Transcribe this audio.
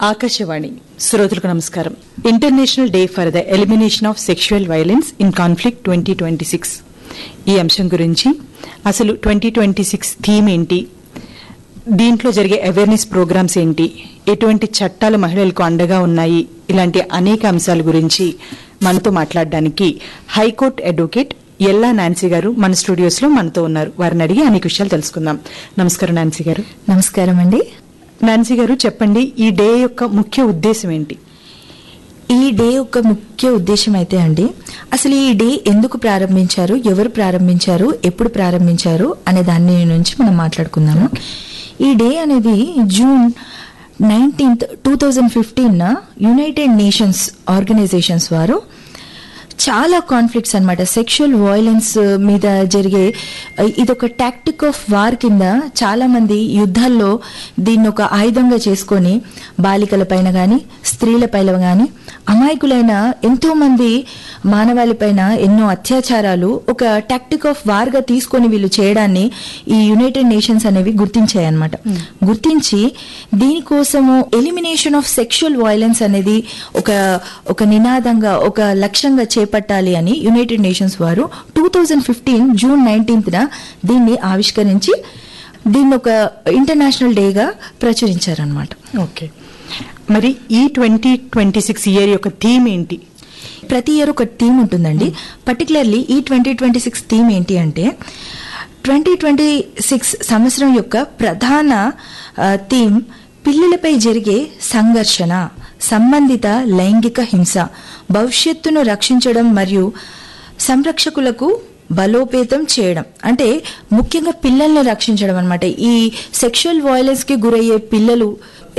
ఆకాశవాణి శ్రోతలకు నమస్కారం international day for the elimination of sexual violence in conflict twenty twenty six ఈ అంశం గురించి అసలు ట్వంటీ ట్వంటీ సిక్స్ థీమ్ ఏంటి దీంట్లో జరిగే అవేర్నెస్ ప్రోగ్రామ్స్ ఏంటి ఎటువంటి చట్టాలు మహిళలకు అండగా ఉన్నాయి ఇలాంటి అనేక అంశాల గురించి మనతో మాట్లాడడానికి హైకోర్టు అడ్వకేట్ ఎల్లా నాన్సీ గారు మన స్టూడియోస్ లో మనతో ఉన్నారు వారిని అడిగి అనేక విషయాలు తెలుసుకుందాం నమస్కారం నాన్సీ గారు నమస్కారం అండి నాన్సీ గారు చెప్పండి ఈ డే యొక్క ముఖ్య ఉద్దేశం ఏంటి ఈ డే యొక్క ముఖ్య ఉద్దేశం అయితే అండి అసలు ఈ డే ఎందుకు ప్రారంభించారు ఎవరు ప్రారంభించారు ఎప్పుడు ప్రారంభించారు అనే దాని నుంచి మనం మాట్లాడుకుందాము ఈ డే అనేది June nineteenth two thousand fifteen United Nations organisations వారు చాలా కాన్ఫ్లిక్ట్స్ అన్నమాట సెక్షువల్ వైలెన్స్ మీద జరిగే ఇదొక టాక్టిక్ ఆఫ్ వార్ కింద చాలా మంది యుద్ధాల్లో దీన్ని ఒక ఆయుధంగా చేసుకొని బాలికల పైన గాని స్త్రీల పైన గాని అమాయకులైన ఎంతో మంది మానవాళి పైన ఎన్నో అత్యాచారాలు ఒక టాక్టిక్ ఆఫ్ వార్ గా తీసుకొని వీళ్ళు చేయడాన్ని ఈ యునైటెడ్ నేషన్స్ అనేవి గుర్తించాయి అనమాట గుర్తించి దీనికోసము ఎలిమినేషన్ ఆఫ్ సెక్షువల్ వైలెన్స్ అనేది ఒక ఒక నినాదంగా ఒక లక్ష్యంగా చేపట్టాలి అని యునైటెడ్ నేషన్స్ వారు two thousand fifteen June nineteenth దీన్ని ఆవిష్కరించి దీన్ని ఒక ఇంటర్నేషనల్ డేగా ప్రచురించారనమాట ఓకే మరి ఈ ట్వంటీ ట్వంటీ సిక్స్ ఇయర్ యొక్క థీమ్ ఏంటి ప్రతి ఇయర్ ఒక థీమ్ ఉంటుందండి పర్టికులర్లీ ఈ ట్వంటీ ట్వంటీ సిక్స్ థీమ్ ఏంటి అంటే ట్వంటీ ట్వంటీ సిక్స్ సంవత్సరం యొక్క ప్రధాన థీమ్ పిల్లలపై జరిగే సంఘర్షణ సంబంధిత లైంగిక హింస భవిష్యత్తును రక్షించడం మరియు సంరక్షకులకు బలోపేతం చేయడం అంటే ముఖ్యంగా పిల్లల్ని రక్షించడం అనమాట ఈ సెక్షువల్ వైలెన్స్ కి గురయ్యే పిల్లలు